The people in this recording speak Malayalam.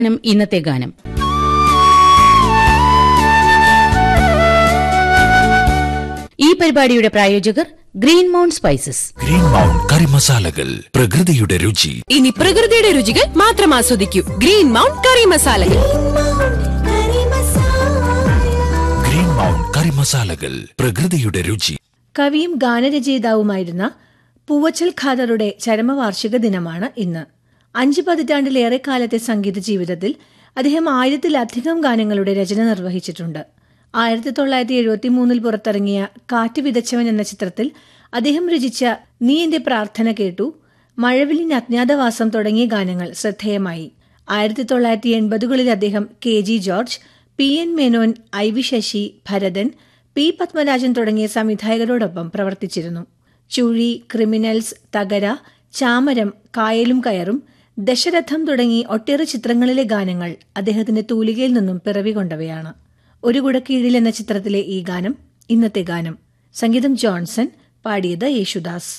ഗാനം ഇന്നത്തെ ഗാനം ഈ പരിപാടിയുടെ പ്രായോജകർ green mount spices green mount കറി മസാലകൾ പ്രകൃതിയുടെ രുചി ഇനി പ്രകൃതിയുടെ രുചികൾ മാത്രം ആസ്വദിക്കൂ ഗ്രീൻ മൗണ്ട് കറി മസാലകൾ ഗ്രീൻ മൗണ്ട് കറി മസാലകൾ പ്രകൃതിയുടെ രുചി കവിയും ഗാനരചയിതാവുമായിരുന്ന പൂവച്ചൽ ഖാദറുടെ ചരമവാർഷിക ദിനമാണ് ഇന്ന് അഞ്ച് പതിറ്റാണ്ടിലേറെ കാലത്തെ സംഗീത ജീവിതത്തിൽ അദ്ദേഹം ആയിരത്തിലധികം ഗാനങ്ങളുടെ രചന നിർവഹിച്ചിട്ടുണ്ട് ആയിരത്തി തൊള്ളായിരത്തി എഴുപത്തി മൂന്നിൽ പുറത്തിറങ്ങിയ കാറ്റ് വിതച്ചവൻ എന്ന ചിത്രത്തിൽ അദ്ദേഹം രചിച്ച നീ എന്റെ പ്രാർത്ഥന കേട്ടു മഴവിലിൻ അജ്ഞാതവാസം തുടങ്ങിയ ഗാനങ്ങൾ ശ്രദ്ധേയമായി ആയിരത്തി തൊള്ളായിരത്തി എൺപതുകളിൽ അദ്ദേഹം കെ ജി ജോർജ് പി എൻ മേനോൻ ഐ വി ശശി ഭരതൻ പി പത്മരാജൻ തുടങ്ങിയ സംവിധായകരോടൊപ്പം പ്രവർത്തിച്ചിരുന്നു ചുഴി ക്രിമിനൽസ് തകര ചാമരം കായലും കയറും ദശരഥം തുടങ്ങി ഒട്ടേറെ ചിത്രങ്ങളിലെ ഗാനങ്ങൾ അദ്ദേഹത്തിന്റെ തൂലികയിൽ നിന്നും പിറവികൊണ്ടവയാണ് ഒരു കുടക്കീഴിൽ എന്ന ചിത്രത്തിലെ ഈ ഗാനം ഇന്നത്തെ ഗാനം സംഗീതം ജോൺസൺ പാടിയത് യേശുദാസ്